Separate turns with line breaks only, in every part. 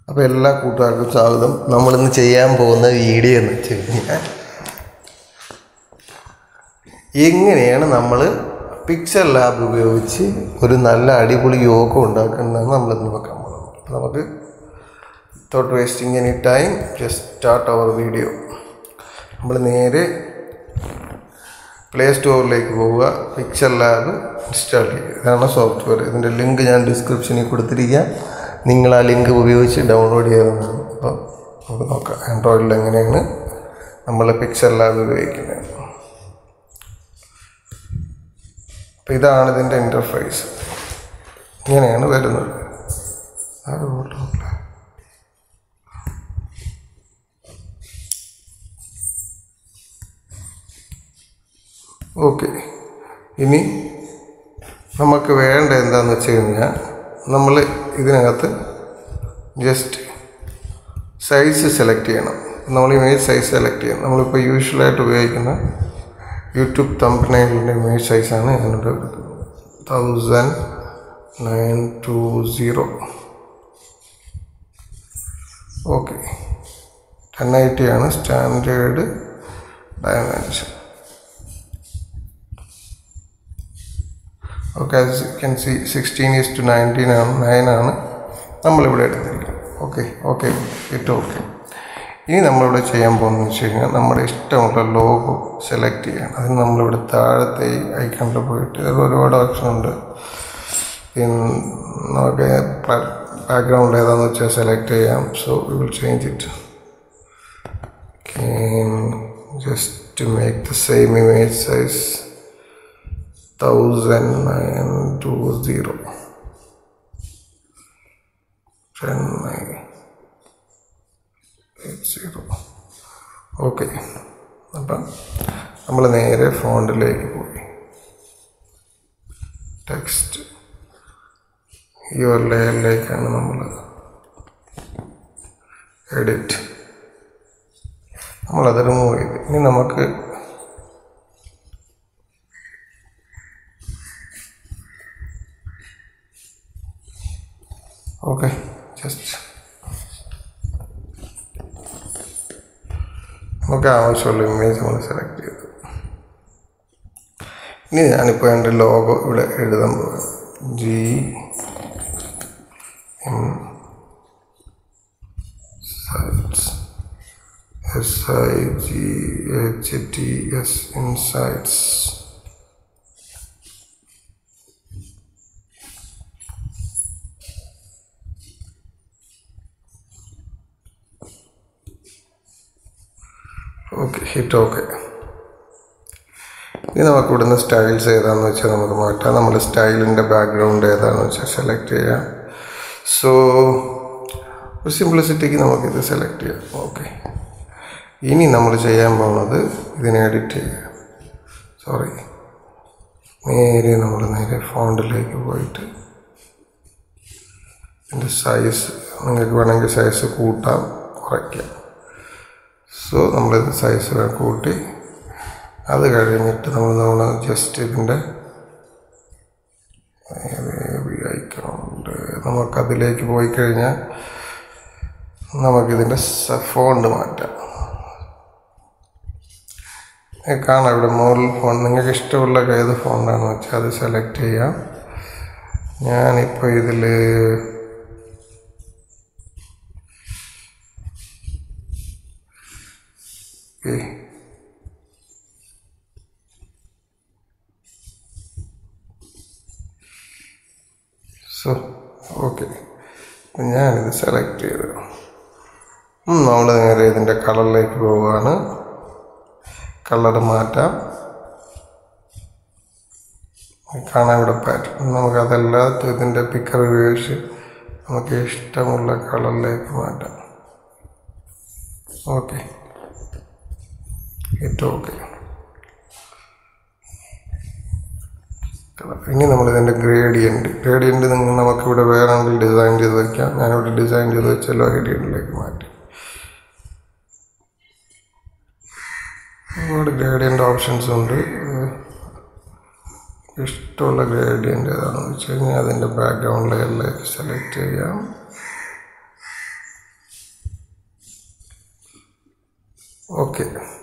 അപ്പോൾ എല്ലാ കൂട്ടുകാർക്കും സ്വാഗതം നമ്മളിന്ന് ചെയ്യാൻ പോകുന്ന വീഡിയോ എന്ന് വെച്ച് കഴിഞ്ഞാൽ എങ്ങനെയാണ് നമ്മൾ പിക്ചർ ലാബ് ഉപയോഗിച്ച് ഒരു നല്ല അടിപൊളി യോഗ ഉണ്ടാക്കുന്നതെന്ന് നമ്മളിന്ന് നോക്കാൻ പോകുന്നത് അപ്പോൾ നമുക്ക് without wasting any time just start our video നമ്മൾ നേരെ പ്ലേ സ്റ്റോറിലേക്ക് പോവുക പിക്ചർ ലാബ് ഇൻസ്റ്റാൾ ചെയ്യുക ഇതാണ് സോഫ്റ്റ്വെയർ ഇതിൻ്റെ ലിങ്ക് ഞാൻ ഡിസ്ക്രിപ്ഷനിൽ കൊടുത്തിരിക്കാം നിങ്ങൾ ആ ലിങ്ക് ഉപയോഗിച്ച് ഡൗൺലോഡ് ചെയ്തതാണ് അപ്പോൾ നമുക്ക് നോക്കാം ആൻഡ്രോയിഡിൽ എങ്ങനെയാണ് നമ്മൾ പിക്ചർ ലാബ് ഉപയോഗിക്കുന്നത് അപ്പോൾ ഇതാണ് ഇതിൻ്റെ ഇൻ്റർഫേസ് ഇങ്ങനെയാണ് വരുന്നത് അത് കുഴപ്പമില്ല. ഓക്കെ ഇനി നമുക്ക് വേണ്ട എന്താണെന്ന് വെച്ച് കഴിഞ്ഞാൽ നമ്മൾ ഇതിനകത്ത് ജസ്റ്റ് സൈസ് സെലക്ട് ചെയ്യണം നമ്മൾ ഇമേജ് സൈസ് സെലക്ട് ചെയ്യണം നമ്മളിപ്പോൾ യൂഷ്വലായിട്ട് ഉപയോഗിക്കുന്ന യൂട്യൂബ് തമ്പനയിലിൻ്റെ ഇമേജ് സൈസാണ് ഞാനിവിടെ എടുക്കുന്നത് thousand nine two zero okay ten eighty ആണ് standard dimension okay as you can see sixteen is to നയൻറ്റീൻ ആണ് നയൻ ആണ് നമ്മളിവിടെ എടുത്തിരിക്കുന്നത് ഓക്കെ ഓക്കെ ഇറ്റ് ഓക്കെ ഇനി നമ്മളിവിടെ ചെയ്യാൻ പോകുന്നത് വെച്ച് കഴിഞ്ഞാൽ നമ്മുടെ ഇഷ്ടമുള്ള ലോഗോ സെലക്ട് ചെയ്യണം അതിന് നമ്മളിവിടെ താഴത്തെ ഈ ഐക്കണിൽ പോയിട്ട് ഇതിൽ ഒരുപാട് ഓപ്ഷൻ ഉണ്ട് പിന്നെ നമുക്ക് ബാക്ക്ഗ്രൗണ്ട് ഏതാണെന്ന് വെച്ചാൽ സെലക്ട് ചെയ്യാം so we will change it just make the same image size thousand nine two zero ten nine eight zero okay അപ്പം നമ്മൾ നേരെ ഫോണ്ടിലേക്ക് പോയി ടെക്സ്റ്റ് ഈ ഒരു ലെയറിലേക്കാണ് നമ്മൾ എഡിറ്റ് നമ്മളത് റിമൂവ് ചെയ്ത് ഇനി നമുക്ക് ഓക്കെ ജസ്റ്റ് നമുക്ക് ആവശ്യമുള്ള ഇമേജ് നമ്മൾ സെലക്ട് ചെയ്തു ഇനി ഞാനിപ്പോൾ എൻ്റെ ലോഗോ ഇവിടെ എഴുതാൻ പോകും G M sights S I G H T S insights okay hit okay ഇനി നമുക്ക് ഇവിടുന്ന് സ്റ്റൈൽസ് ഏതാണെന്ന് വെച്ചാൽ നമുക്ക് മാറ്റാം നമ്മൾ സ്റ്റൈലിൻ്റെ ബാക്ക്ഗ്രൗണ്ട് ഏതാണെന്ന് വെച്ചാൽ സെലക്ട് ചെയ്യാം സോ ഒരു സിംപ്ലിസിറ്റിക്ക് നമുക്കിത് സെലക്ട് ചെയ്യാം ഓക്കെ ഇനി നമ്മൾ ചെയ്യാൻ പോകുന്നത് ഇതിനെ എഡിറ്റ് ചെയ്യുക സോറി നേരെ നമ്മൾ നേരെ ഫോണ്ടിലേക്ക് പോയിട്ട് ഇതിൻ്റെ സൈസ് നിങ്ങൾക്ക് വേണമെങ്കിൽ സൈസ് കൂട്ടാം കുറയ്ക്കാം സോ നമ്മളിത് സൈസ് കൂട്ടി അത് കഴിഞ്ഞിട്ട് നമ്മൾ നമ്മൾ ജസ്റ്റ് ഇതിൻ്റെ ഐക്കണുണ്ട് നമുക്കതിലേക്ക് പോയി കഴിഞ്ഞാൽ നമുക്കിതിൻ്റെ ഫോണ്ട് മാറ്റാം കാണാം ഇവിടെ മോഡൽ ഫോൺ നിങ്ങൾക്ക് ഇഷ്ടമുള്ള ഏത് ഫോണ്ടാണെന്ന് വെച്ചാൽ അത് സെലക്ട് ചെയ്യാം ഞാനിപ്പോൾ ഇതിൽ ഓക്കെ സോ ഓക്കെ ഞാനിത് സെലക്ട് ചെയ്തു നമ്മൾ നേരെ ഇതിൻ്റെ കളറിലേക്ക് പോവുകയാണ് കളർ മാറ്റാം കാണാൻ ഇവിടെ പാറ്റേൺ നമുക്ക് അതല്ലാത്ത ഇതിൻ്റെ പിക്കർ ഉപയോഗിച്ച് നമുക്ക് ഇഷ്ടമുള്ള കളറിലേക്ക് മാറ്റാം ഓക്കെ ഏറ്റവും ഓക്കെ ഇനി നമ്മൾ ഇതിൻ്റെ ഗ്രേഡിയൻറ്റ് ഗ്രേഡിയൻറ്റ് നിങ്ങൾ നമുക്കിവിടെ വേണമെങ്കിൽ ഡിസൈൻ ചെയ്ത് വയ്ക്കാം ഞാനിവിടെ ഡിസൈൻ ചെയ്ത് വെച്ചല്ലോ ഗ്രേഡിയൻറ്റിലേക്ക് മാറ്റി ഒരുപാട് ഗ്രേഡിയൻ്റ് ഓപ്ഷൻസ് ഉണ്ട് ഇഷ്ടമുള്ള ഗ്രേഡിയൻ്റ് ഏതാണെന്ന് വെച്ച് കഴിഞ്ഞാൽ അതിൻ്റെ ബാക്ക്ഗ്രൗണ്ട് ലെയറിലേക്ക് സെലക്ട് ചെയ്യാം ഓക്കെ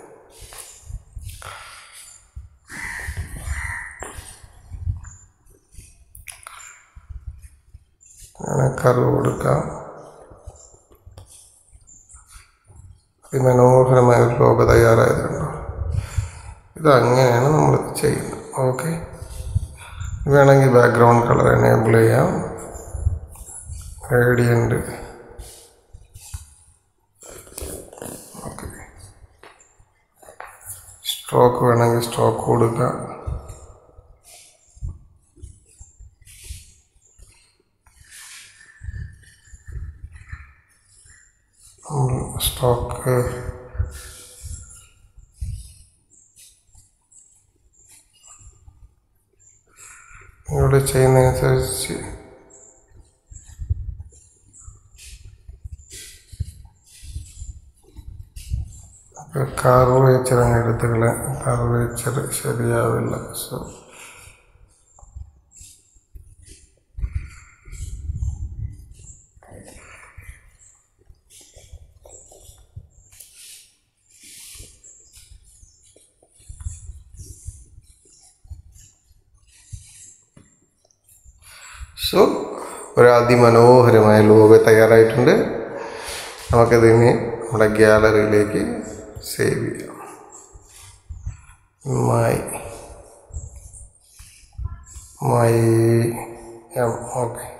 അങ്ങനെ കറിവ് കൊടുക്കാം അതിമനോഹരമായ ഒരു ലോഗോ തയ്യാറായതുണ്ടോ ഇത് അങ്ങനെയാണ് നമ്മൾ ചെയ്യുന്നത് ഓക്കെ വേണമെങ്കിൽ ബാക്ക്ഗ്രൗണ്ട് കളർ എനേബിൾ ചെയ്യാം റേഡിയൻ്റ് ഓക്കെ സ്ട്രോക്ക് വേണമെങ്കിൽ സ്ട്രോക്ക് കൊടുക്കാം സ്റ്റോക്ക് ഇവിടെ ചെയ്യുന്നതനുസരിച്ച് കാർവേച്ചർ അങ്ങ് എടുത്തുകളെ കാർവേച്ചർ ശരിയാവില്ല സോ സോ ഒരു അതിമനോഹരമായ ലോഗോ തയ്യാറായിട്ടുണ്ട് നമുക്കതിനെ നമ്മുടെ ഗ്യാലറിയിലേക്ക് സേവ് ചെയ്യാം മൈ മൈ എം ഓക്കെ